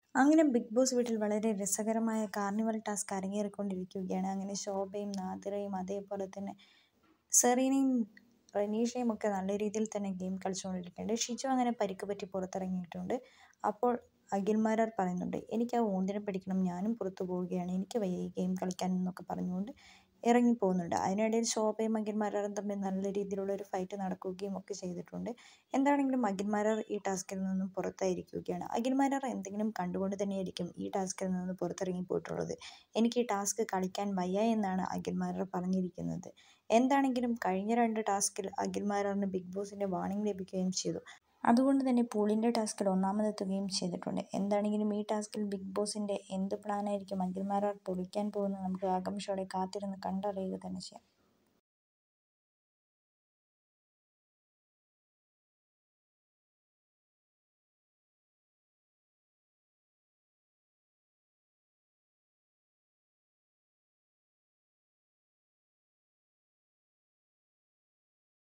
അങ്ങനെ big boss വീട്ടിൽ വളരെ രസകരമായ കാർണിവൽ ടാസ്ക് അരങ്ങേറിക്കൊണ്ടിരിക്കുകയാണ് അങ്ങനെ ശോഭയും നാദിറയും അതേപോലെ തന്നെ സെറീനയും റനീഷയും ഒക്കെ നല്ല രീതിയിൽ തന്നെ ഗെയിം കളിച്ചുകൊണ്ടിരിക്കുന്നുണ്ട് ഷിജു അങ്ങനെ പരിക്ക് പറ്റി പുറത്തിറങ്ങിയിട്ടുണ്ട് അപ്പോൾ അഖിൽമാരാർ പറയുന്നുണ്ട് എനിക്ക് ആ ഊന്തിനെ പിടിക്കണം ഞാനും പുറത്തു പോവുകയാണ് എനിക്ക് വയ്യ ഈ ഗെയിം കളിക്കാൻ എന്നൊക്കെ പറഞ്ഞുകൊണ്ട് ഇറങ്ങി പോകുന്നുണ്ട് അതിനിടയിൽ ശോഭയും അഖിൽമാരാറും തമ്മിൽ നല്ല രീതിയിലുള്ള ഒരു ഫൈറ്റ് നടക്കുകയും ഒക്കെ ചെയ്തിട്ടുണ്ട് എന്താണെങ്കിലും അഖിൽമാരാർ ഈ ടാസ്കിൽ നിന്നും പുറത്തായിരിക്കുകയാണ് അഖിൽമാരാർ എന്തെങ്കിലും കണ്ടുകൊണ്ട് തന്നെയായിരിക്കും ഈ ടാസ്കിൽ നിന്ന് പുറത്തിറങ്ങി പോയിട്ടുള്ളത് എനിക്ക് ഈ ടാസ്ക് കളിക്കാൻ വയ്യ എന്നാണ് അഖിൽമാരാർ പറഞ്ഞിരിക്കുന്നത് എന്താണെങ്കിലും കഴിഞ്ഞ രണ്ട് ടാസ്കിൽ അഖിൽമാരാറിന് ബിഗ് ബോസിൻ്റെ വാണിംഗ് ലഭിക്കുകയും ചെയ്തു അതുകൊണ്ട് തന്നെ പൂളിൻ്റെ ടാസ്കിൽ ഒന്നാമതെത്തുകയും ചെയ്തിട്ടുണ്ട് എന്താണെങ്കിലും ഈ ടാസ്കിൽ ബിഗ് ബോസിൻ്റെ എന്ത് പ്ലാനായിരിക്കും അഖിൽമാരാർ പൊളിക്കാൻ പോകുന്നത് നമുക്ക് ആകാംക്ഷയോടെ കാത്തിരുന്ന് കണ്ടറിയുക തന്നെ ചെയ്യാം